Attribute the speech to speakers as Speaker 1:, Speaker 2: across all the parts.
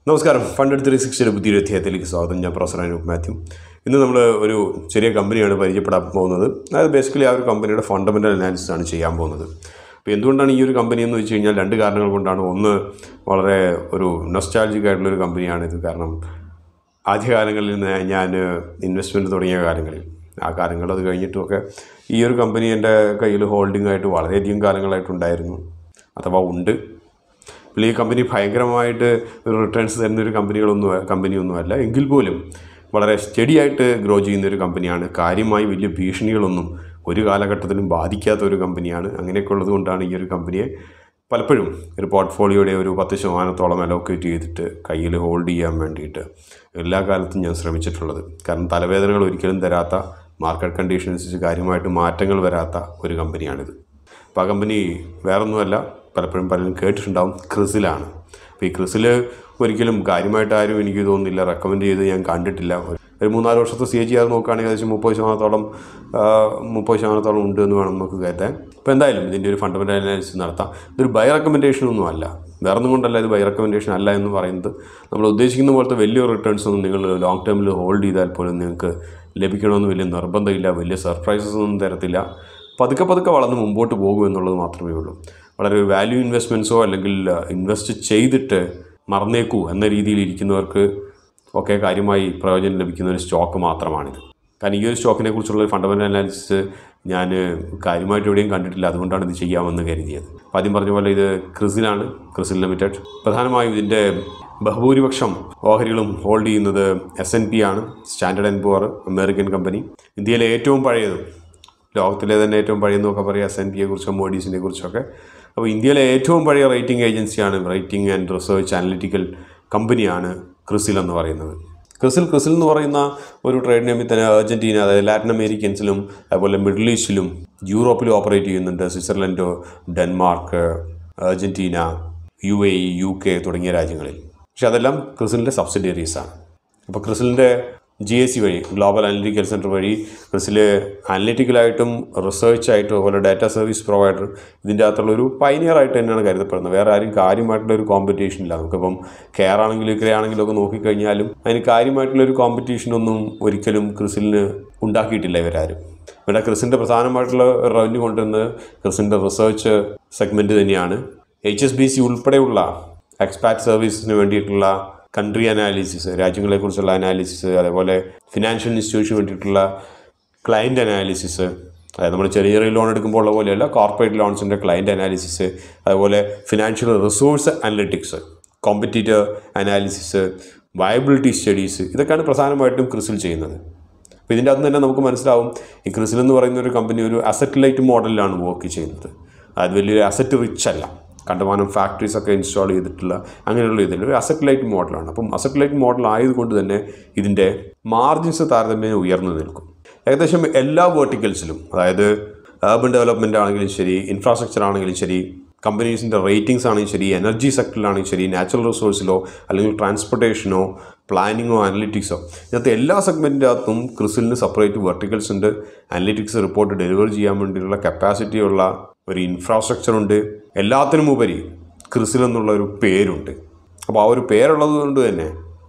Speaker 1: നമസ്കാരം fund three സിക്സ്റ്റിയുടെ പുതിയൊരു അധ്യായത്തിലേക്ക് സ്വാഗതം ഞാൻ പ്രൊഫസർ അനൂപ് മാത്യു ഇന്ന് നമ്മൾ ഒരു ചെറിയ കമ്പനിയാണ് പരിചയപ്പെടാൻ പോകുന്നത് അതായത് ബേസിക്കലി ആ ഒരു കമ്പനിയുടെ ഫണ്ടമെൻ്റൽ അനാലിസിസ് ആണ് ചെയ്യാൻ പോകുന്നത് അപ്പോൾ എന്തുകൊണ്ടാണ് ഈ ഒരു കമ്പനി എന്ന് വെച്ച് കഴിഞ്ഞാൽ രണ്ട് കാരണങ്ങൾ കൊണ്ടാണ് ഒന്ന് വളരെ ഒരു നൊസ്റ്റാലജിക് ആയിട്ടുള്ളൊരു കമ്പനിയാണിത് കാരണം ആദ്യകാലങ്ങളിൽ നിന്ന് ഞാൻ ഇൻവെസ്റ്റ്മെൻറ്റ് തുടങ്ങിയ കാലങ്ങളിൽ ആ കാലങ്ങൾ അത് കഴിഞ്ഞിട്ടുമൊക്കെ ഈ ഒരു കമ്പനി എൻ്റെ കയ്യിൽ ഹോൾഡിംഗ് ആയിട്ട് വളരെയധികം കാലങ്ങളായിട്ടുണ്ടായിരുന്നു അഥവാ ഉണ്ട് ഇപ്പോൾ ഈ കമ്പനി ഭയങ്കരമായിട്ട് ഒരു റിട്ടേൺസ് തരുന്ന ഒരു കമ്പനികളൊന്നും കമ്പനിയൊന്നുമല്ല എങ്കിൽ പോലും വളരെ സ്റ്റഡി ആയിട്ട് ഗ്രോ ചെയ്യുന്ന ഒരു കമ്പനിയാണ് കാര്യമായി വലിയ ഭീഷണികളൊന്നും ഒരു കാലഘട്ടത്തിലും ബാധിക്കാത്ത ഒരു കമ്പനിയാണ് അങ്ങനെയൊക്കെ ഉള്ളത് കൊണ്ടാണ് ഈ ഒരു കമ്പനിയെ പലപ്പോഴും ഒരു പോർട്ട്ഫോളിയോയുടെ ഒരു പത്ത് ശതമാനത്തോളം അലോക്കേറ്റ് ചെയ്തിട്ട് കയ്യിൽ ഹോൾഡ് ചെയ്യാൻ വേണ്ടിയിട്ട് എല്ലാ കാലത്തും ഞാൻ ശ്രമിച്ചിട്ടുള്ളത് കാരണം തലവേദനകൾ ഒരിക്കലും തരാത്ത മാർക്കറ്റ് കണ്ടീഷൻസ് കാര്യമായിട്ട് മാറ്റങ്ങൾ വരാത്ത ഒരു കമ്പനിയാണിത് അപ്പോൾ ആ കമ്പനി വേറൊന്നുമല്ല പലപ്പോഴും പലരും കേട്ടിട്ടുണ്ടാവും ക്രിസിലാണ് അപ്പോൾ ഈ ക്രിസിൽ ഒരിക്കലും കാര്യമായിട്ട് ആരും എനിക്ക് തോന്നുന്നില്ല റെക്കമെൻഡ് ചെയ്ത് ഞാൻ കണ്ടിട്ടില്ല ഒരു മൂന്നാല് വർഷത്തെ സി എ ജി ആർ നോക്കുകയാണെങ്കിൽ ഏകദേശം മുപ്പത് ശതമാനത്തോളം ആ, മുപ്പത് ശതമാനത്തോളം ഉണ്ട് എന്ന് വേണം നമുക്ക് കരുതാൻ അപ്പോൾ എന്തായാലും ഇതിൻ്റെ ഒരു ഫണ്ടമെൻ്റൽ അനാലിസിസ് നടത്താം ഇതൊരു ബൈ റെക്കമെൻഡേഷൻ ഒന്നും അല്ല വേറെ ഒന്നും കൊണ്ടല്ല ഇത് ബൈ റെക്കമെൻഡേഷൻ അല്ല എന്ന് പറയുന്നത് നമ്മൾ ഉദ്ദേശിക്കുന്ന പോലത്തെ വലിയ റിട്ടേൺസ് ഒന്നും നിങ്ങൾ ലോങ് ടേമിൽ ഹോൾഡ് ചെയ്താൽ പോലും നിങ്ങൾക്ക് ലഭിക്കണമെന്ന് വലിയ നിർബന്ധമില്ല വലിയ സർപ്രൈസസ് ഒന്നും തരത്തില്ല പതുക്കെ പതുക്കെ വളർന്ന് മുമ്പോട്ട് പോകും എന്നുള്ളത് മാത്രമേ ഉള്ളൂ വളരെ ഒരു വാല്യൂ ഇൻവെസ്റ്റ്മെൻറ്റ്സോ അല്ലെങ്കിൽ ഇൻവെസ്റ്റ് ചെയ്തിട്ട് മറന്നേക്കൂ എന്ന രീതിയിൽ ഇരിക്കുന്നവർക്ക് ഒക്കെ കാര്യമായി പ്രയോജനം ലഭിക്കുന്ന ഒരു സ്റ്റോക്ക് മാത്രമാണിത് കാരണം ഈ ഒരു സ്റ്റോക്കിനെ കുറിച്ചുള്ള ഒരു ഫണ്ടമെൻ്റൽ അനാലിസിസ് ഞാൻ കാര്യമായിട്ട് എവിടെയും കണ്ടിട്ടില്ല അതുകൊണ്ടാണ് ഇത് ചെയ്യാമെന്ന് കരുതിയത് അപ്പോൾ ആദ്യം പറഞ്ഞ പോലെ ഇത് ക്രിസിലാണ് ക്രിസിൽ ലിമിറ്റഡ് പ്രധാനമായും ഇതിൻ്റെ ബഹുഭൂരിപക്ഷം ഓഹരികളും ഹോൾഡ് ചെയ്യുന്നത് എസ് എൻ പി ആണ് Standard and Poor American company ഇന്ത്യയിലെ ഏറ്റവും പഴയതും ലോകത്തിലെ തന്നെ ഏറ്റവും പഴയെന്നൊക്കെ പറയാം എസ് എൻ പിയെ കുറിച്ചോ മോഡീസിനെ കുറിച്ചൊക്കെ അപ്പോൾ ഇന്ത്യയിലെ ഏറ്റവും പഴയ റേറ്റിംഗ് ഏജൻസിയാണ് റേറ്റിംഗ് ആൻഡ് റിസർച്ച് അനലിറ്റിക്കൽ കമ്പനിയാണ് ക്രിസിൽ എന്ന് പറയുന്നത് ക്രിസിൽ ക്രിസിൽ എന്ന് പറയുന്ന ഒരു ട്രേഡ് നെയിമിൽ തന്നെ അർജൻറ്റീന അതായത് ലാറ്റിൻ അമേരിക്കൻസിലും അതുപോലെ മിഡിൽ ഈസ്റ്റിലും യൂറോപ്പിലും ഓപ്പറേറ്റ് ചെയ്യുന്നുണ്ട് Switzerland Denmark Argentina U A E U K തുടങ്ങിയ രാജ്യങ്ങളിൽ പക്ഷെ അതെല്ലാം ക്രിസിലിൻ്റെ സബ്സിഡിയറീസാണ് അപ്പോൾ ക്രിസിലിൻ്റെ ജി എസ് സി വഴി ഗ്ലോബൽ അനലിറ്റിക്കൽ സെൻറ്റർ വഴി ക്രിസിൽ അനലിറ്റിക്കലായിട്ടും റിസർച്ചായിട്ടും അതുപോലെ ഡാറ്റ സർവീസ് പ്രൊവൈഡർ ഇതിൻ്റെ അകത്തുള്ള ഒരു പൈനിയർ ആയിട്ട് തന്നെയാണ് കരുതപ്പെടുന്നത് വേറെ ആരും കാര്യമായിട്ടുള്ള ഒരു കോമ്പറ്റീഷൻ ഇല്ല നമുക്കിപ്പം കെയർ ആണെങ്കിലും ഇക്കരെ ആണെങ്കിലും ഒക്കെ നോക്കിക്കഴിഞ്ഞാലും അതിന് കാര്യമായിട്ടുള്ള ഒരു കോമ്പറ്റീഷനൊന്നും ഒരിക്കലും ക്രിസിലിന് ഉണ്ടാക്കിയിട്ടില്ല ഇവരാരും ഇവിടെ ക്രിസിൻ്റെ പ്രധാനമായിട്ടുള്ള റവന്യൂ കൊണ്ടുവരുന്നത് ക്രിസിൻ്റെ റിസർച്ച് സെഗ്മെൻറ്റ് തന്നെയാണ് എച്ച് എസ് ബി സി ഉൾപ്പെടെയുള്ള എക്സ്പാറ്റ് സർവീസസിന് വേണ്ടിയിട്ടുള്ള കൺട്രി അനാലിസിസ് രാജ്യങ്ങളെക്കുറിച്ചുള്ള അനാലിസിസ് അതേപോലെ ഫിനാൻഷ്യൽ ഇൻസ്റ്റിറ്റ്യൂഷന് വേണ്ടിയിട്ടുള്ള ക്ലയൻറ്റ് അനാലിസിസ് അതായത് നമ്മൾ ചെറിയ ചെറിയ ലോൺ എടുക്കുമ്പോൾ ഉള്ള പോലെയല്ല കോർപ്പറേറ്റ് ലോൺസിൻ്റെ ക്ലയൻറ്റ് അനാലിസിസ് അതുപോലെ financial resource analytics competitor analysis viability studies ഇതൊക്കെയാണ് പ്രധാനമായിട്ടും ക്രിസിൽ ചെയ്യുന്നത് അപ്പോൾ ഇതിൻ്റെ അകത്ത് തന്നെ നമുക്ക് മനസ്സിലാവും ഈ ക്രിസിൽ എന്ന് പറയുന്ന ഒരു കമ്പനി ഒരു അസറ്റ് ലൈറ്റ് മോഡലിലാണ് വർക്ക് ചെയ്യുന്നത് അത് വലിയൊരു അസറ്റ് റിച്ച് അല്ല കണ്ടമാനം ഫാക്ടറീസ് ഒക്കെ ഇൻസ്റ്റാൾ ചെയ്തിട്ടുള്ള അങ്ങനെയുള്ള ഇതിൽ ഒരു അസറ്റ് ലൈറ്റ് മോഡലാണ് അപ്പം അസറ്റ് ലൈറ്റ് മോഡൽ ആയതുകൊണ്ട് തന്നെ ഇതിൻ്റെ മാർജിൻസ് താരതമ്യേന ഉയർന്നു നിൽക്കും ഏകദേശം എല്ലാ വേർട്ടിക്കൽസിലും അതായത് അർബൻ ഡെവലപ്മെൻ്റ് ആണെങ്കിലും ശരി ഇൻഫ്രാസ്ട്രക്ചർ ആണെങ്കിലും ശരി കമ്പനീസിൻ്റെ റേറ്റിംഗ്സ് ആണെങ്കിലും ശരി എനർജി സെക്ടറിലാണെങ്കിലും ശരി നാച്ചുറൽ റിസോഴ്സിലോ അല്ലെങ്കിൽ ട്രാൻസ്പോർട്ടേഷനോ പ്ലാനിങ്ങോ അനലിറ്റിക്സോ ഇതിനകത്ത് എല്ലാ സെഗ്മെൻറ്റിൻ്റെ അകത്തും ക്രിസിലിന് സെപ്പറേറ്റ് വെർട്ടിക്കൽസ് ഉണ്ട് അനലിറ്റിക്സ് റിപ്പോർട്ട് ഡെലിവർ ചെയ്യാൻ വേണ്ടിയുള്ള കപ്പാസിറ്റി ഉള്ള ഒരു ഇൻഫ്രാസ്ട്രക്ചർ ഉണ്ട് എല്ലാത്തിനും ഉപരി ക്രിസിൽ എന്നുള്ള ഒരു പേരുണ്ട് അപ്പോൾ ആ ഒരു പേരുള്ളത് കൊണ്ട് തന്നെ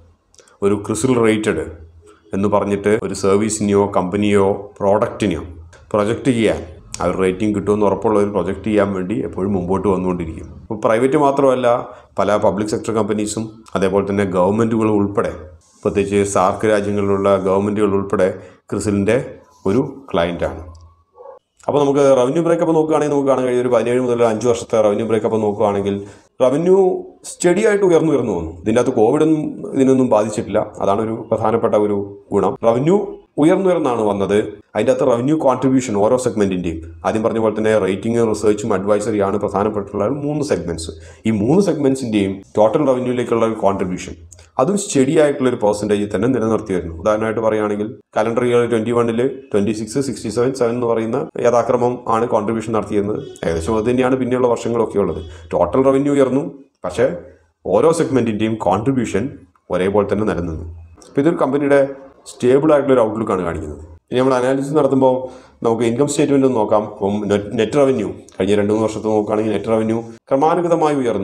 Speaker 1: ഒരു ക്രിസിൽ റേറ്റഡ് എന്ന് പറഞ്ഞിട്ട് ഒരു സർവീസിനെയോ കമ്പനിയോ പ്രോഡക്റ്റിനെയോ പ്രൊജക്റ്റ് ചെയ്യാൻ ആ ഒരു റേറ്റിംഗ് കിട്ടുമെന്ന് ഉറപ്പുള്ള ഒരു പ്രൊജക്റ്റ് ചെയ്യാൻ വേണ്ടി എപ്പോഴും മുമ്പോട്ട് വന്നുകൊണ്ടിരിക്കും അപ്പോൾ പ്രൈവറ്റ് മാത്രമല്ല പല പബ്ലിക് സെക്ടർ കമ്പനീസും അതേപോലെ തന്നെ ഗവൺമെൻറ്റുകളും ഉൾപ്പെടെ പ്രത്യേകിച്ച് സാർക്ക് രാജ്യങ്ങളിലുള്ള ഗവൺമെൻറ്റുകൾ ഉൾപ്പെടെ ക്രിസിലിൻ്റെ ഒരു ക്ലയൻറ്റാണ് അപ്പോൾ നമുക്ക് റവന്യൂ ബ്രേക്കപ്പ് നോക്കുകയാണെങ്കിൽ നമുക്ക് കാണാൻ കഴിയും ഒരു പതിനേഴ് മുതൽ അഞ്ച് വർഷത്തെ റവന്യൂ ബ്രേക്കപ്പ് നോക്കുകയാണെങ്കിൽ റവന്യൂ സ്റ്റഡി ആയിട്ട് ഉയർന്നു ഉയർന്നു വന്നു ഇതിൻ്റെ അകത്ത് കോവിഡൊന്നും ഇതിനൊന്നും ബാധിച്ചിട്ടില്ല അതാണ് ഒരു പ്രധാനപ്പെട്ട ഒരു ഗുണം റവന്യൂ ഉയർന്നുയർന്നാണ് വന്നത് അതിൻ്റെ അകത്ത് റവന്യൂ കോൺട്രിബ്യൂഷൻ ഓരോ സെഗ്മെൻറ്റിൻ്റെയും ആദ്യം പറഞ്ഞ പോലെ തന്നെ റേറ്റിംഗ് റിസർച്ചും അഡ്വൈസറിയാണ് പ്രധാനപ്പെട്ടുള്ള മൂന്ന് സെഗ്മെൻറ്റ്സ് ഈ മൂന്ന് സെഗ്മെൻറ്റ്സിൻ്റെയും ടോട്ടൽ റവന്യൂയിലേക്കുള്ള ഒരു കോൺട്രിബ്യൂഷൻ അതും സ്റ്റഡി ആയിട്ടുള്ള ഒരു പെർസെൻറ്റേജ് തന്നെ നിലനിർത്തി വരുന്നു ഉദാഹരണമായിട്ട് പറയുകയാണെങ്കിൽ കലണ്ടർ ഇയർ ട്വൻറ്റി വണ്ണിൽ twenty six sixty seven seven എന്ന് പറയുന്ന യഥാക്രമം ആണ് കോൺട്രിബ്യൂഷൻ നടത്തിയിരുന്നത് ഏകദേശം അത് തന്നെയാണ് പിന്നെയുള്ള വർഷങ്ങളൊക്കെ ഉള്ളത് ടോട്ടൽ റവന്യൂ ഉയർന്നു പക്ഷേ ഓരോ സെഗ്മെൻറ്റിൻ്റെയും കോൺട്രിബ്യൂഷൻ ഒരേപോലെ തന്നെ നിലനിന്നു അപ്പോൾ ഇതൊരു കമ്പനിയുടെ സ്റ്റേബിൾ ആയിട്ടുള്ള ഒരു ഔട്ട്ലുക്കാണ് കാണിക്കുന്നത് ഇനി നമ്മൾ അനാലിസിസ് നടത്തുമ്പോൾ നമുക്ക് ഇൻകം സ്റ്റേറ്റ്മെന്റ് ഒന്ന് നോക്കാം അപ്പം നെറ്റ് റവന്യൂ കഴിഞ്ഞ രണ്ട് മൂന്ന് വർഷത്തെ നോക്കുകയാണെങ്കിൽ നെറ്റ് റവന്യൂ ക്രമാനുഗതമായി ഉയർന്നു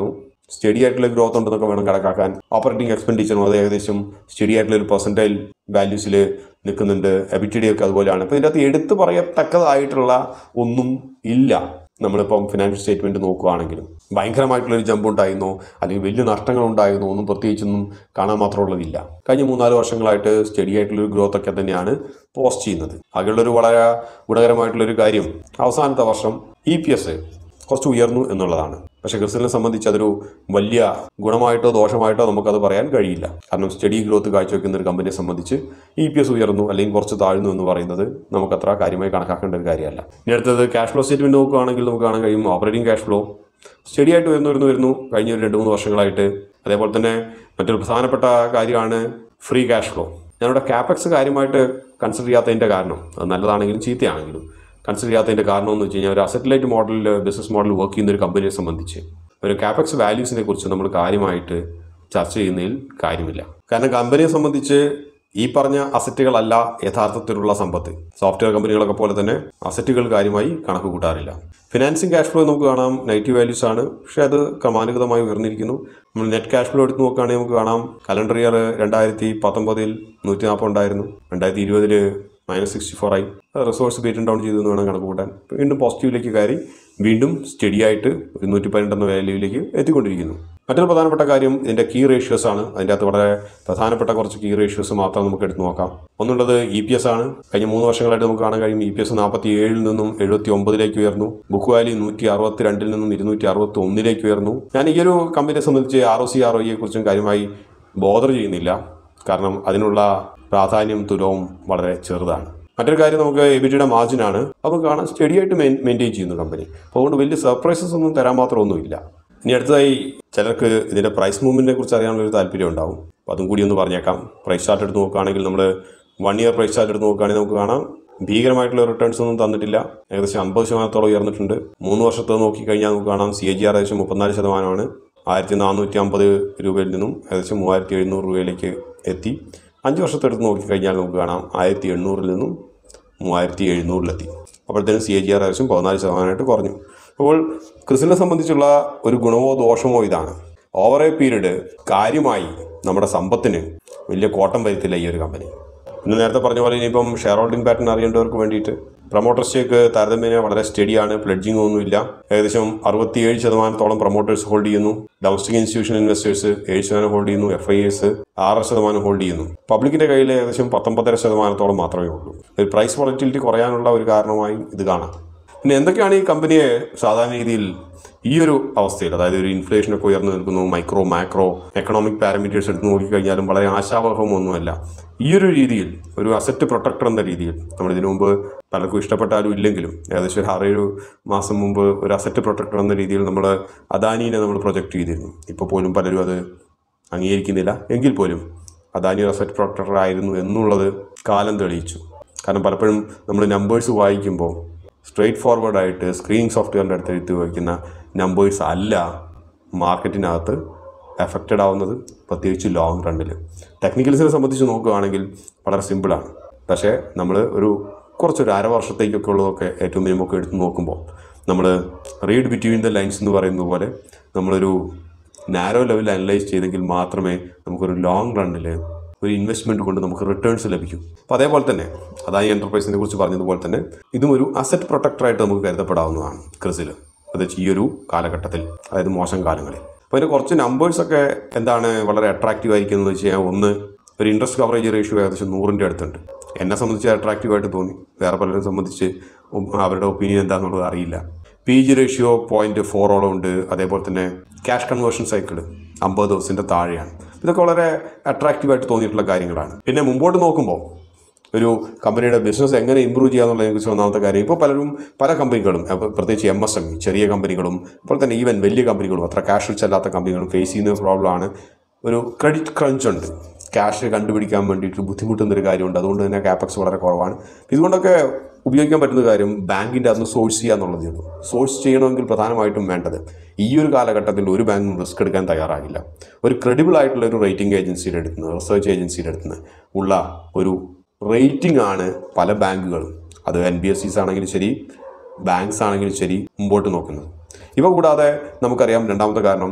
Speaker 1: സ്റ്റഡി ആയിട്ടുള്ള ഗ്രോത്ത് ഉണ്ടെന്നൊക്കെ വേണം കണക്കാക്കാൻ ഓപ്പറേറ്റിംഗ് എക്സ്പെൻഡിച്ചറും അത് ഏകദേശം സ്റ്റഡി ആയിട്ടുള്ള ഒരു പെർസെൻറ്റൈൽ വാല്യൂസിൽ നിൽക്കുന്നുണ്ട് എബിറ്റിഡി ഒക്കെ അതുപോലെയാണ് അപ്പോൾ ഇതിൻ്റെ അകത്ത് എടുത്തു പറയത്തക്കതായിട്ടുള്ള ഒന്നും ഇല്ല നമ്മളിപ്പം ഫിനാൻഷ്യൽ സ്റ്റേറ്റ്മെൻറ്റ് നോക്കുകയാണെങ്കിലും ഭയങ്കരമായിട്ടുള്ളൊരു ജമ്പ് ഉണ്ടായിരുന്നോ അല്ലെങ്കിൽ വലിയ നഷ്ടങ്ങൾ ഉണ്ടായിരുന്നോ ഒന്നും പ്രത്യേകിച്ചൊന്നും കാണാൻ മാത്രമുള്ളതില്ല കഴിഞ്ഞ മൂന്നാല് വർഷങ്ങളായിട്ട് സ്റ്റഡി ആയിട്ടുള്ളൊരു ഗ്രോത്ത് ഒക്കെ തന്നെയാണ് പോസ്റ്റ് ചെയ്യുന്നത് ആകെയുള്ളൊരു വളരെ ഗുണകരമായിട്ടുള്ളൊരു കാര്യം അവസാനത്തെ വർഷം ഇ പി എസ് കുറച്ച് ഉയർന്നു എന്നുള്ളതാണ് പക്ഷേ ക്രിസ്ത്യനെ സംബന്ധിച്ച് അതൊരു വലിയ ഗുണമായിട്ടോ ദോഷമായിട്ടോ നമുക്കത് പറയാൻ കഴിയില്ല കാരണം സ്റ്റഡി ഗ്രോത്ത് കാഴ്ചവെക്കുന്ന ഒരു കമ്പനിയെ സംബന്ധിച്ച് ഇ പി എസ് ഉയർന്നു അല്ലെങ്കിൽ കുറച്ച് താഴ്ന്നു എന്ന് പറയുന്നത് നമുക്കത്ര കാര്യമായി കണക്കാക്കേണ്ട ഒരു കാര്യമല്ല ഇനി അടുത്തത് ക്യാഷ് ഫ്ലോ സ്റ്റേറ്റ്മെന്റ് നോക്കുകയാണെങ്കിൽ നമുക്ക് കാണാൻ കഴിയും ഓപ്പറേറ്റിംഗ് ക്യാഷ് ഫ്ലോ സ്റ്റഡി ആയിട്ട് ഉയർന്നു വരുന്നു വരുന്നു കഴിഞ്ഞ ഒരു രണ്ട് മൂന്ന് വർഷങ്ങളായിട്ട് അതേപോലെ തന്നെ മറ്റൊരു പ്രധാനപ്പെട്ട കാര്യമാണ് ഫ്രീ ക്യാഷ് ഫ്ലോ ഞാനിവിടെ ക്യാപെക്സ് കാര്യമായിട്ട് കൺസിഡർ ചെയ്യാത്തതിൻ്റെ കാരണം അത് നല്ലതാണെങ്കിലും ചീത്തയാണെങ്കിലും കൺസിഡർ ചെയ്യാത്തതിൻ്റെ കാരണം എന്ന് വെച്ച് കഴിഞ്ഞാൽ ഒരു അസറ്റിലൈറ്റ് മോഡലിൽ ബിസിനസ് മോഡൽ വർക്ക് ചെയ്യുന്ന ഒരു കമ്പനിയെ സംബന്ധിച്ച് ഒരു ക്യാപെക്സ് വാല്യൂസിനെ കുറിച്ച് നമ്മൾ കാര്യമായിട്ട് ചർച്ച ചെയ്യുന്നതിൽ കാര്യമില്ല കാരണം കമ്പനിയെ സംബന്ധിച്ച് ഈ പറഞ്ഞ അസറ്റുകളല്ല യഥാർത്ഥത്തിലുള്ള സമ്പത്ത് സോഫ്റ്റ്വെയർ കമ്പനികളൊക്കെ പോലെ തന്നെ അസറ്റുകൾ കാര്യമായി കണക്ക് കൂട്ടാറില്ല ഫിനാൻസിങ് ക്യാഷ് ഫ്ലോ നമുക്ക് കാണാം നെഗറ്റീവ് വാല്യൂസ് ആണ് പക്ഷേ അത് ക്രമാനുഗതമായി ഉയർന്നിരിക്കുന്നു നമ്മൾ നെറ്റ് ക്യാഷ് ഫ്ലോ എടുത്ത് നോക്കുകയാണെങ്കിൽ നമുക്ക് കാണാം കലണ്ടർ ഇയർ രണ്ടായിരത്തി പത്തൊമ്പതിൽ നൂറ്റി നാൽപ്പത് ഉണ്ടായിരുന്നു രണ്ടായിരത്തി ഇരുപതില് മൈനസ് സിക്സ്റ്റി ഫോർ ആയി റിസോഴ്സ് ബേറ്റും ഡൗൺ ചെയ്തു എന്ന് വേണം കണക്ക് കൂട്ടാൻ വീണ്ടും പോസിറ്റീവിലേക്ക് കയറി വീണ്ടും സ്റ്റഡി ആയിട്ട് ഒരു നൂറ്റി പന്ത്രണ്ട് എന്ന വാല്യൂവിലേക്ക് എത്തിക്കൊണ്ടിരിക്കുന്നു മറ്റൊരു പ്രധാനപ്പെട്ട കാര്യം ഇതിൻ്റെ കീ റേഷ്യോസ് ആണ് അതിൻ്റെ അകത്ത് വളരെ പ്രധാനപ്പെട്ട കുറച്ച് കീ റേഷ്യോസ് മാത്രം നമുക്ക് എടുത്ത് നോക്കാം ഒന്നുള്ളത് ഇ പി എസ് ആണ് കഴിഞ്ഞ മൂന്ന് വർഷങ്ങളായിട്ട് നമുക്ക് കാണാൻ കഴിയും ഇ പി എസ് നാൽപ്പത്തി ഏഴിൽ നിന്നും എഴുപത്തി ഒമ്പതിലേക്ക് ഉയർന്നു ബുക്ക് വാല്യൂ നൂറ്റി അറുപത്തി രണ്ടിൽ നിന്നും ഇരുന്നൂറ്റി അറുപത്തി ഒന്നിലേക്ക് ഉയർന്നു ഞാൻ ഈ ഒരു കമ്പനിയെ സംബന്ധിച്ച് R O C R O കുറിച്ചും കാര്യമായി ബോധർ ചെയ്യുന്നില്ല കാരണം അതിനുള്ള പ്രാധാന്യം തുലവും വളരെ ചെറുതാണ് മറ്റൊരു കാര്യം നമുക്ക് എബിറ്റിയുടെ മാർജിനാണ് അപ്പോൾ കാണാൻ സ്റ്റഡി ആയിട്ട് മെയിൻറ്റെയിൻ ചെയ്യുന്നു കമ്പനി അപ്പോൾ അതുകൊണ്ട് വലിയ സർപ്രൈസസ് ഒന്നും തരാൻ മാത്രമൊന്നുമില്ല ഇനി അടുത്തതായി ചിലർക്ക് ഇതിൻ്റെ പ്രൈസ് മൂവ്മെൻറ്റിനെ കുറിച്ച് അറിയാനുള്ള ഒരു താല്പര്യം ഉണ്ടാവും അപ്പോൾ അതും കൂടി ഒന്ന് പറഞ്ഞേക്കാം പ്രൈസ് ചാർട്ട് എടുത്ത് നോക്കുകയാണെങ്കിൽ നമ്മൾ വൺ ഇയർ പ്രൈസ് ചാർട്ട് എടുത്ത് നോക്കുകയാണെങ്കിൽ നമുക്ക് കാണാം ഭീകരമായിട്ടുള്ള റിട്ടേൺസ് ഒന്നും തന്നിട്ടില്ല ഏകദേശം അമ്പത് ശതമാനത്തോളം ഉയർന്നിട്ടുണ്ട് മൂന്ന് വർഷത്തെ നോക്കിക്കഴിഞ്ഞാൽ നമുക്ക് കാണാം സി എ ജി ആർ ഏകദേശം മുപ്പത്തിനാല് ശതമാനമാണ് ആയിരത്തി നാനൂറ്റി അമ്പത് രൂപയിൽ നിന്നും ഏകദേശം മൂവായിരത്തി എഴുന്നൂറ് രൂപയിലേക്ക് എത്തി അഞ്ച് വർഷത്തെ എടുത്ത് നോക്കിക്കഴിഞ്ഞാൽ നമുക്ക് കാണാം ആയിരത്തി എണ്ണൂറിൽ നിന്നും മൂവായിരത്തി എഴുന്നൂറിലെത്തി അപ്പോഴത്തേനും സി എ ജി ആർ ഏകദേശം പതിനാല് ശതമാനമായിട്ട് കുറഞ്ഞു അപ്പോൾ ക്രിസിനെ സംബന്ധിച്ചുള്ള ഒരു ഗുണമോ ദോഷമോ ഇതാണ് ഓവർ എ പീരീഡ് കാര്യമായി നമ്മുടെ സമ്പത്തിന് വലിയ കോട്ടം വരുത്തില്ല ഈ ഒരു കമ്പനി ഇന്ന് നേരത്തെ പറഞ്ഞ പോലെ ഇനിയിപ്പം ഷെയർ ഹോൾഡിംഗ് പാറ്റേൺ അറിയേണ്ടവർക്ക് വേണ്ടിയിട്ട് പ്രൊമോട്ടർ സ്റ്റേക്ക് താരതമ്യേന വളരെ സ്റ്റഡിയാണ് പ്ലെഡ്ജിങ് ഒന്നുമില്ല ഏകദേശം അറുപത്തിയേഴ് ശതമാനത്തോളം പ്രൊമോട്ടേഴ്സ് ഹോൾഡ് ചെയ്യുന്നു ഡൊമസ്റ്റിക് ഇൻസ്റ്റിറ്റ്യൂഷൻ ഇൻവെസ്റ്റേഴ്സ് ഏഴ് ശതമാനം ഹോൾഡ് ചെയ്യുന്നു എഫ് ഐ എസ് ആറ് ശതമാനം ഹോൾഡ് ചെയ്യുന്നു പബ്ലിക്കിന്റെ കയ്യിൽ ഏകദേശം പത്തൊമ്പതര ശതമാനത്തോളം മാത്രമേ ഉള്ളൂ ഒരു പ്രൈസ് വോളറ്റിലിറ്റി കുറയാനുള്ള ഒരു കാരണമായി ഇത് കാണാം പിന്നെ എന്തൊക്കെയാണ് ഈ കമ്പനിയെ സാധാരണ രീതിയിൽ ഈ ഒരു അവസ്ഥയിൽ അതായത് ഒരു ഇൻഫ്ലേഷനൊക്കെ ഉയർന്നു നിൽക്കുന്നു മൈക്രോ മാക്രോ എക്കണോമിക് പാരാമീറ്റേഴ്സ് എടുത്ത് നോക്കിക്കഴിഞ്ഞാലും വളരെ ആശാവഹമൊന്നുമല്ല ഈ ഒരു രീതിയിൽ ഒരു അസറ്റ് പ്രൊട്ടക്ടർ എന്ന രീതിയിൽ നമ്മൾ ഇതിനു മുമ്പ് പലർക്കും ഇഷ്ടപ്പെട്ടാലും ഇല്ലെങ്കിലും ഏകദേശം ഒരു ആറേഴ് മാസം മുമ്പ് ഒരു അസറ്റ് പ്രൊട്ടക്ടർ എന്ന രീതിയിൽ നമ്മൾ അദാനീനെ നമ്മൾ പ്രൊജക്റ്റ് ചെയ്തിരുന്നു ഇപ്പോൾ പോലും പലരും അത് അംഗീകരിക്കുന്നില്ല എങ്കിൽ പോലും അദാനി ഒരു അസറ്റ് പ്രൊട്ടക്ടർ ആയിരുന്നു എന്നുള്ളത് കാലം തെളിയിച്ചു കാരണം പലപ്പോഴും നമ്മൾ നമ്പേഴ്സ് വായിക്കുമ്പോൾ സ്ട്രെയിറ്റ് ഫോർവേഡായിട്ട് സ്ക്രീനിങ് സോഫ്റ്റ്വെയറിൻ്റെ അടുത്ത് എഴുതി വയ്ക്കുന്ന നമ്പേഴ്സ് അല്ല മാർക്കറ്റിനകത്ത് എഫക്റ്റഡ് ആവുന്നത് പ്രത്യേകിച്ച് ലോങ് റണ്ണിൽ ടെക്നിക്കൽസിനെ സംബന്ധിച്ച് നോക്കുകയാണെങ്കിൽ വളരെ സിമ്പിളാണ് പക്ഷേ നമ്മൾ ഒരു കുറച്ചൊരു അര വർഷത്തേക്കൊക്കെ ഉള്ളതൊക്കെ ഏറ്റവും മിനിമം ഒക്കെ എടുത്ത് നോക്കുമ്പോൾ നമ്മൾ റീഡ് ബിറ്റ്വീൻ ദ ലൈൻസ് എന്ന് പറയുന്നത് പോലെ നമ്മളൊരു നാരോ ലെവൽ അനലൈസ് ചെയ്തെങ്കിൽ മാത്രമേ നമുക്കൊരു ലോങ് റണ്ണിൽ ഒരു ഇൻവെസ്റ്റ്മെൻറ്റ് കൊണ്ട് നമുക്ക് റിട്ടേൺസ് ലഭിക്കും അപ്പോൾ അതേപോലെ തന്നെ അതായി എൻ്റർപ്രൈസിനെ കുറിച്ച് പറഞ്ഞതുപോലെ തന്നെ ഇതും ഒരു അസറ്റ് പ്രൊട്ടക്ടറായിട്ട് നമുക്ക് കരുതപ്പെടാവുന്നതാണ് ക്രിസിൽ പ്രത്യേകിച്ച് ഈ ഒരു കാലഘട്ടത്തിൽ അതായത് മോശം കാലങ്ങളിൽ അപ്പോൾ അതിൻ്റെ കുറച്ച് നമ്പേഴ്സൊക്കെ എന്താണ് വളരെ അട്രാക്റ്റീവ് ആയിരിക്കുന്നത് വെച്ച് കഴിഞ്ഞാൽ ഒന്ന് ഒരു ഇൻട്രസ്റ്റ് കവറേജ് റേഷ്യോ ഏകദേശം നൂറിൻ്റെ അടുത്തുണ്ട് എന്നെ സംബന്ധിച്ച് അട്രാക്റ്റീവായിട്ട് തോന്നി വേറെ പലരും സംബന്ധിച്ച് ഉം അവരുടെ ഒപ്പീനിയൻ എന്താണെന്നുള്ളത് അറിയില്ല പി ജി റേഷ്യോ പോയിൻറ്റ് ഫോറോളം ഉണ്ട് അതേപോലെ തന്നെ ക്യാഷ് കൺവേർഷൻ സൈക്കിൾ അമ്പത് ദിവസത്തിൻ്റെ താഴെയാണ് ഇതൊക്കെ വളരെ അട്രാക്റ്റീവായിട്ട് തോന്നിയിട്ടുള്ള കാര്യങ്ങളാണ് പിന്നെ മുമ്പോട്ട് നോക്കുമ്പോൾ ഒരു കമ്പനിയുടെ ബിസിനസ് എങ്ങനെ ഇമ്പ്രൂവ് ചെയ്യാന്നുള്ളതിനെ കുറിച്ച് ഒന്നാമത്തെ കാര്യം ഇപ്പോൾ പലരും പല കമ്പനികളും അപ്പൊ പ്രത്യേകിച്ച് എം എസ് എം ചെറിയ കമ്പനികളും ഇപ്പോൾ തന്നെ ഈവൻ വലിയ കമ്പനികളും അത്ര ക്യാഷ് റിച്ച് അല്ലാത്ത കമ്പനികളും ഫേസ് ചെയ്യുന്ന പ്രോബ്ലമാണ് ഒരു ക്രെഡിറ്റ് ക്രഞ്ച് ഉണ്ട് ക്യാഷ് കണ്ടുപിടിക്കാൻ വേണ്ടിയിട്ട് ബുദ്ധിമുട്ടുന്ന ഒരു കാര്യമുണ്ട് അതുകൊണ്ട് തന്നെ ക്യാപെക്സ് വളരെ കുറവാണ് ഇതുകൊണ്ടൊക്കെ ഉപയോഗിക്കാൻ പറ്റുന്ന കാര്യം ബാങ്കിൻ്റെ അന്ന് സോഴ്സ് ചെയ്യുക എന്നുള്ളതേ ഉള്ളൂ സോഴ്സ് ചെയ്യണമെങ്കിൽ പ്രധാനമായിട്ടും വേണ്ടത് ഈ ഒരു കാലഘട്ടത്തിൽ ഒരു ബാങ്കും റിസ്ക് എടുക്കാൻ തയ്യാറാകില്ല ഒരു ക്രെഡിബിൾ ആയിട്ടുള്ള ഒരു റേറ്റിംഗ് ഏജൻസിയുടെ അടുത്ത് നിന്ന് റിസർച്ച് ഏജൻസിയുടെ അടുത്ത് നിന്ന് ഉള്ള ഒരു റേറ്റിംഗ് ആണ് പല ബാങ്കുകളും അത് എൻ ബി എസ് സിസ് ആണെങ്കിലും ശരി ബാങ്ക്സ് ആണെങ്കിലും ശരി മുമ്പോട്ട് നോക്കുന്നത് ഇവ കൂടാതെ നമുക്കറിയാം രണ്ടാമത്തെ കാരണം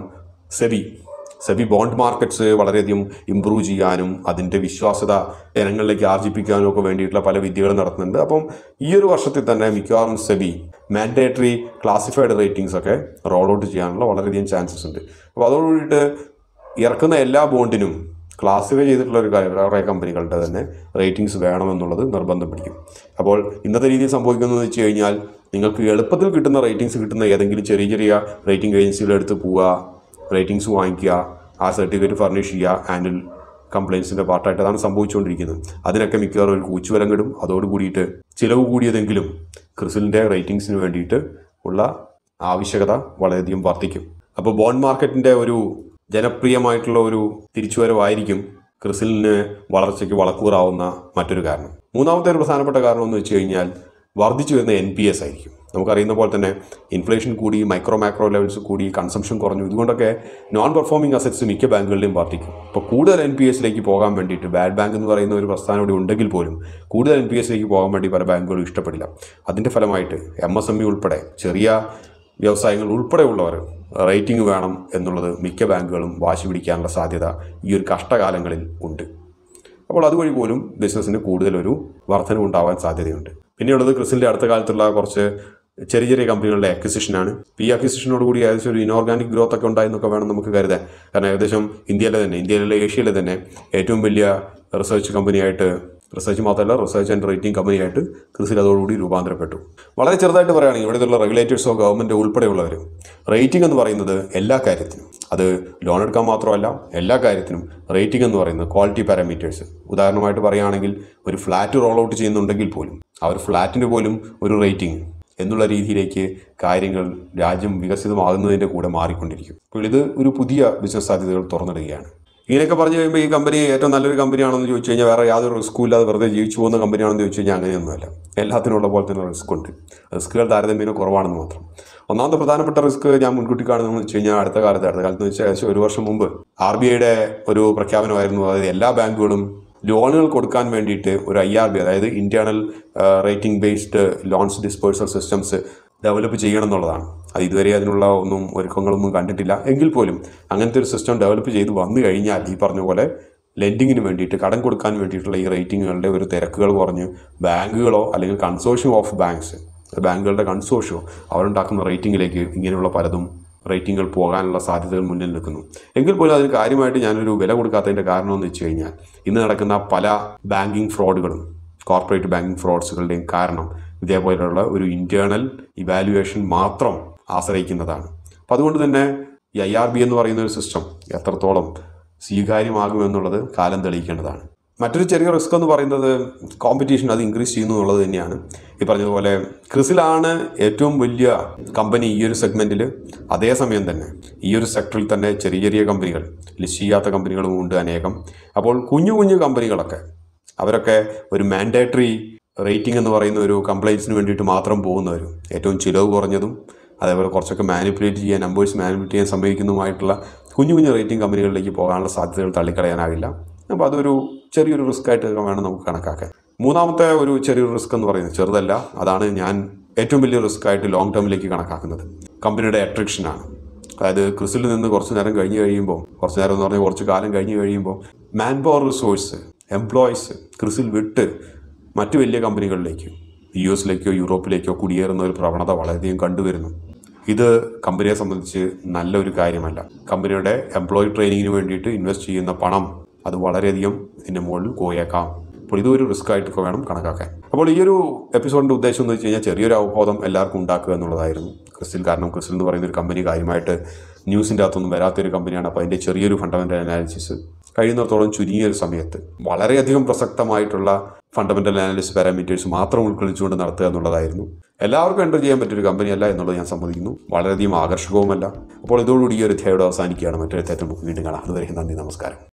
Speaker 1: സെബി സെബി ബോണ്ട് മാർക്കറ്റ്സ് വളരെയധികം ഇമ്പ്രൂവ് ചെയ്യാനും അതിൻ്റെ വിശ്വാസ്യത ജനങ്ങളിലേക്ക് ആർജിപ്പിക്കാനും ഒക്കെ വേണ്ടിയിട്ടുള്ള പല വിദ്യകളും നടത്തുന്നുണ്ട് അപ്പം ഈ ഒരു വർഷത്തിൽ തന്നെ മിക്കവാറും സെബി മാൻഡേറ്ററി ക്ലാസിഫൈഡ് റേറ്റിംഗ്സ് ഒക്കെ റോൾ ഔട്ട് ചെയ്യാനുള്ള വളരെയധികം ചാൻസസ് ഉണ്ട് അപ്പോൾ അതോടുകൂടിയിട്ട് ഇറക്കുന്ന എല്ലാ ബോണ്ടിനും ക്ലാസിഫൈ ചെയ്തിട്ടുള്ള ഒരു കാര്യം കുറേ കമ്പനികളുടെ തന്നെ റേറ്റിംഗ്സ് വേണമെന്നുള്ളത് നിർബന്ധം പിടിക്കും അപ്പോൾ ഇന്നത്തെ രീതിയിൽ സംഭവിക്കുന്നതെന്ന് വെച്ച് കഴിഞ്ഞാൽ നിങ്ങൾക്ക് എളുപ്പത്തിൽ കിട്ടുന്ന റേറ്റിംഗ്സ് കിട്ടുന്ന ഏതെങ്കിലും ചെറിയ ചെറിയ റേറ്റിംഗ് ഏജൻസികളെടുത്ത് പോവുക റേറ്റിംഗ്സ് വാങ്ങിക്കുക ആ സർട്ടിഫിക്കറ്റ് ഫർണിഷ് ചെയ്യുക ആൻഡിൽ കംപ്ലയിൻസിൻ്റെ പാർട്ടായിട്ട് അതാണ് സംഭവിച്ചുകൊണ്ടിരിക്കുന്നത് അതിനൊക്കെ മിക്കവാറും ഒരു കൂച്ചുവലം കിടും അതോട് കൂടിയിട്ട് ചിലവ് കൂടിയതെങ്കിലും ക്രിസിലിൻ്റെ റേറ്റിംഗ്സിന് വേണ്ടിയിട്ട് ഉള്ള ആവശ്യകത വളരെയധികം വർദ്ധിക്കും അപ്പോൾ ബോണ്ട് മാർക്കറ്റിൻ്റെ ഒരു ജനപ്രിയമായിട്ടുള്ള ഒരു തിരിച്ചുവരവായിരിക്കും ക്രിസിലിന് വളർച്ചയ്ക്ക് വളക്കൂറാവുന്ന മറ്റൊരു കാരണം മൂന്നാമത്തെ ഒരു പ്രധാനപ്പെട്ട കാരണം എന്ന് വെച്ച് കഴിഞ്ഞാൽ വർദ്ധിച്ചു വരുന്ന എൻ പി എസ് ആയിരിക്കും നമുക്കറിയുന്ന പോലെ തന്നെ ഇൻഫ്ലേഷൻ കൂടി മൈക്രോ മാക്രോ ലെവൽസ് കൂടി കൺസംഷൻ കുറഞ്ഞു ഇതുകൊണ്ടൊക്കെ നോൺ പെർഫോമിംഗ് അസറ്റ്സ് മിക്ക ബാങ്കുകളിലും വർദ്ധിക്കും അപ്പോൾ കൂടുതൽ എൻ പി എസിലേക്ക് പോകാൻ വേണ്ടിയിട്ട് ബാഡ് ബാങ്ക് എന്ന് പറയുന്ന ഒരു പ്രസ്ഥാനം ഇവിടെ ഉണ്ടെങ്കിൽ പോലും കൂടുതൽ എൻ പി എസിലേക്ക് പോകാൻ വേണ്ടി പല ബാങ്കുകളും ഇഷ്ടപ്പെടില്ല അതിൻ്റെ ഫലമായിട്ട് എം എസ് എം ഇ ഉൾപ്പെടെ ചെറിയ വ്യവസായങ്ങൾ ഉൾപ്പെടെയുള്ളവർ റേറ്റിംഗ് വേണം എന്നുള്ളത് മിക്ക ബാങ്കുകളും വാശി പിടിക്കാനുള്ള സാധ്യത ഈ ഒരു കഷ്ടകാലങ്ങളിൽ ഉണ്ട് അപ്പോൾ അതുവഴി പോലും ബിസിനസ്സിന് കൂടുതലൊരു വർധന ഉണ്ടാവാൻ സാധ്യതയുണ്ട് പിന്നെയുള്ളത് ക്രിസിൻ്റെ അടുത്ത കാലത്തുള്ള കുറച്ച് ചെറിയ ചെറിയ കമ്പനികളുടെ അക്വിസിഷനാണ് ഈ അക്വിസിഷനോട് കൂടി ഏകദേശം ഒരു ഇനോർഗാനിക് ഗ്രോത്ത് ഒക്കെ ഉണ്ടായെന്നൊക്കെ വേണം നമുക്ക് കരുതാൻ കാരണം ഏകദേശം ഇന്ത്യയിലെ തന്നെ ഇന്ത്യയിലെ ഏഷ്യയിലെ തന്നെ ഏറ്റവും വലിയ റിസർച്ച് കമ്പനിയായിട്ട് റിസർച്ച് മാത്രമല്ല റിസർച്ച് ആൻഡ് റേറ്റിംഗ് കമ്പനിയായിട്ട് ക്രിസിൽ അതോടുകൂടി രൂപാന്തരപ്പെട്ടു വളരെ ചെറുതായിട്ട് പറയുകയാണെങ്കിൽ ഇവിടെയുള്ള റെഗുലേറ്റേഴ്സോ ഗവൺമെൻറ് ഉൾപ്പെടെയുള്ളവർ റേറ്റിംഗ് എന്ന് പറയുന്നത് എല്ലാ കാര്യത്തിനും അത് ലോൺ എടുക്കാൻ മാത്രമല്ല എല്ലാ കാര്യത്തിനും റേറ്റിംഗ് എന്ന് പറയുന്നത് ക്വാളിറ്റി പാരാമീറ്റേഴ്സ് ഉദാഹരണമായിട്ട് പറയുകയാണെങ്കിൽ ഒരു ഫ്ലാറ്റ് റോൾ ഔട്ട് ചെയ്യുന്നുണ്ടെങ്കിൽ പോലും ആ ഒരു ഫ്ലാറ്റിന് പോലും ഒരു റേറ്റിംഗ് എന്നുള്ള രീതിയിലേക്ക് കാര്യങ്ങൾ രാജ്യം വികസിതമാകുന്നതിൻ്റെ കൂടെ മാറിക്കൊണ്ടിരിക്കും അപ്പോൾ ഇത് ഒരു പുതിയ ബിസിനസ് സാധ്യതകൾ തുറന്നിടുകയാണ് ഇങ്ങനെയൊക്കെ പറഞ്ഞു കഴിയുമ്പോൾ ഈ കമ്പനി ഏറ്റവും നല്ലൊരു കമ്പനിയാണെന്ന് ചോദിച്ചു കഴിഞ്ഞാൽ വേറെ യാതൊരു റിസ്ക്കും ഇല്ലാതെ വെറുതെ ജീവിച്ചു പോകുന്ന കമ്പനിയാണെന്ന് ചോദിച്ചു കഴിഞ്ഞാൽ അങ്ങനെയൊന്നുമല്ല എല്ലാത്തിനുള്ള പോലെ തന്നെ റിസ്ക് ഉണ്ട് റിസ്ക്കുകൾ താരതമ്യേന കുറവാണെന്ന് മാത്രം ഒന്നാമത്തെ പ്രധാനപ്പെട്ട റിസ്ക് ഞാൻ മുൻകൂട്ടി കാണുന്നതെന്ന് വെച്ച് കഴിഞ്ഞാൽ അടുത്ത കാലത്ത് അടുത്ത കാലത്ത് എന്ന് വെച്ചാൽ ഏകദേശം ഒരു വർഷം മുമ്പ് ആർ ബി ഐയുടെ ഒരു പ്രഖ്യാപനമായിരുന്നു അതായത് എല്ലാ ബാങ്കുകളും ലോണുകൾ കൊടുക്കാൻ വേണ്ടിയിട്ട് ഒരു ഐ ആർ ബി അതായത് internal rating based loans dispersal systems develop ചെയ്യണം എന്നുള്ളതാണ് അത് ഇതുവരെ അതിനുള്ള ഒന്നും ഒരുക്കങ്ങളൊന്നും കണ്ടിട്ടില്ല എങ്കിൽ പോലും അങ്ങനത്തെ ഒരു സിസ്റ്റം ഡെവലപ്പ് ചെയ്ത് വന്നു കഴിഞ്ഞാൽ ഈ പറഞ്ഞ പോലെ ലെൻഡിങ്ങിന് വേണ്ടിയിട്ട് കടം കൊടുക്കാൻ വേണ്ടിയിട്ടുള്ള ഈ റേറ്റിങ്ങുകളുടെ ഒരു തിരക്കുകൾ കുറഞ്ഞ് ബാങ്കുകളോ അല്ലെങ്കിൽ കൺസോഷ്യം ഓഫ് ബാങ്ക്സ് ബാങ്കുകളുടെ കൺസോഷ്യോ അവരുണ്ടാക്കുന്ന റേറ്റിങ്ങിലേക്ക് ഇങ്ങനെയുള്ള പലതും റേറ്റിങ്ങുകൾ പോകാനുള്ള സാധ്യതകൾ മുന്നിൽ നിൽക്കുന്നു എങ്കിൽ പോലും അതിന് കാര്യമായിട്ട് ഞാനൊരു വില കൊടുക്കാത്തതിൻ്റെ കാരണം എന്ന് വെച്ച് കഴിഞ്ഞാൽ ഇന്ന് നടക്കുന്ന പല ബാങ്കിങ് ഫ്രോഡുകളും കോർപ്പറേറ്റ് ബാങ്കിങ് ഫ്രോഡ്സുകളുടെയും കാരണം ഇതേപോലെയുള്ള ഒരു ഇൻറ്റേർണൽ ഇവാലുവേഷൻ മാത്രം ആശ്രയിക്കുന്നതാണ് അപ്പം അതുകൊണ്ട് തന്നെ ഈ ഐ ആർ ബി എന്ന് പറയുന്ന ഒരു സിസ്റ്റം എത്രത്തോളം സ്വീകാര്യമാകുമെന്നുള്ളത് കാലം തെളിയിക്കേണ്ടതാണ് മറ്റൊരു ചെറിയ റിസ്ക് എന്ന് പറയുന്നത് കോമ്പറ്റീഷൻ അത് ഇൻക്രീസ് ചെയ്യുന്നു എന്നുള്ളത് തന്നെയാണ് ഈ പറഞ്ഞതുപോലെ ക്രിസിലാണ് ഏറ്റവും വലിയ കമ്പനി ഈ ഒരു സെഗ്മെൻറ്റിൽ അതേസമയം തന്നെ ഈ ഒരു സെക്ടറിൽ തന്നെ ചെറിയ ചെറിയ കമ്പനികൾ ലിസ്റ്റ് ചെയ്യാത്ത കമ്പനികളും ഉണ്ട് അനേകം അപ്പോൾ കുഞ്ഞു കുഞ്ഞു കമ്പനികളൊക്കെ അവരൊക്കെ ഒരു മാൻഡേറ്ററി റേറ്റിംഗ് എന്ന് പറയുന്ന ഒരു കംപ്ലൈൻസിന് വേണ്ടിയിട്ട് മാത്രം പോകുന്നവരും ഏറ്റവും ചിലവ് കുറഞ്ഞതും അതേപോലെ കുറച്ചൊക്കെ മാനിപ്പുലേറ്റ് ചെയ്യാൻ നമ്പേഴ്സ് മാനിപ്പുലേറ്റ് ചെയ്യാൻ സംഭവിക്കുന്നതുമായിട്ടുള്ള കുഞ്ഞു കുഞ്ഞു റേറ്റിംഗ് കമ്പനികളിലേക്ക് പോകാനുള്ള സാധ്യതകൾ തള്ളിക്കളയാനാവില്ല അപ്പോൾ അതൊരു ചെറിയൊരു റിസ്ക് ആയിട്ട് വേണം നമുക്ക് കണക്കാക്കാൻ മൂന്നാമത്തെ ഒരു ചെറിയൊരു റിസ്ക് എന്ന് പറയുന്നത് ചെറുതല്ല അതാണ് ഞാൻ ഏറ്റവും വലിയ റിസ്ക് ആയിട്ട് ലോങ് ടേമിലേക്ക് കണക്കാക്കുന്നത് കമ്പനിയുടെ അട്രിക്ഷനാണ് അതായത് ക്രിസിൽ നിന്ന് കുറച്ച് നേരം കഴിഞ്ഞ് കഴിയുമ്പോൾ കുറച്ച് നേരം എന്ന് പറഞ്ഞാൽ കുറച്ച് കാലം കഴിഞ്ഞ് കഴിയുമ്പോൾ manpower resource employees CRISIL വിട്ട് മറ്റു വലിയ കമ്പനികളിലേക്ക് യു എസിലേക്കോ യൂറോപ്പിലേക്കോ കുടിയേറുന്ന ഒരു പ്രവണത വളരെയധികം കണ്ടുവരുന്നു ഇത് കമ്പനിയെ സംബന്ധിച്ച് നല്ലൊരു കാര്യമല്ല കമ്പനിയുടെ എംപ്ലോയി ട്രെയിനിങ്ങിന് വേണ്ടിയിട്ട് ഇൻവെസ്റ്റ് ചെയ്യുന്ന പണം അത് വളരെയധികം ഇതിൻ്റെ മുകളിൽ പോയേക്കാം അപ്പോൾ ഇതൊരു റിസ്ക് ആയിട്ടൊക്കെ വേണം കണക്കാക്കാൻ അപ്പോൾ ഈ ഒരു എപ്പിസോഡിൻ്റെ ഉദ്ദേശം എന്ന് വെച്ച് കഴിഞ്ഞാൽ ചെറിയൊരു അവബോധം എല്ലാവർക്കും ഉണ്ടാക്കുക എന്നുള്ളതായിരുന്നു ക്രിസ്റ്റിൽ കാരണം ക്രിസ്റ്റിൽ എന്ന് പറയുന്ന ഒരു കമ്പനി കാര്യമായിട്ട് ന്യൂസിൻ്റെ അകത്തൊന്നും വരാത്തൊരു കമ്പനിയാണ് അപ്പോൾ അതിൻ്റെ ചെറിയൊരു ഫണ്ടമെൻ്റൽ അനാലിസിസ് കഴിയുന്നിടത്തോളം ചുരുങ്ങിയ ഒരു സമയത്ത് വളരെയധികം പ്രസക്തമായിട്ടുള്ള ഫണ്ടമെൻ്റൽ അനാലിസിസ് പാരാമീറ്റേഴ്സ് മാത്രം ഉൾക്കൊള്ളിച്ചുകൊണ്ട് നടത്തുക എന്നുള്ളതായിരുന്നു എല്ലാവർക്കും എൻ്റർ ചെയ്യാൻ പറ്റിയൊരു കമ്പനിയല്ല എന്നുള്ളത് ഞാൻ സമ്മതിക്കുന്നു വളരെയധികം ആകർഷകവുമല്ല അപ്പോൾ ഇതോടുകൂടി ഈ ഒരു അധ്യായം അവസാനിക്കുകയാണ് മറ്റൊരു അധ്യായത്തിൽ നമുക്ക് വീണ്ടും കാണാം അതുവരെ നന്ദി നമസ്കാരം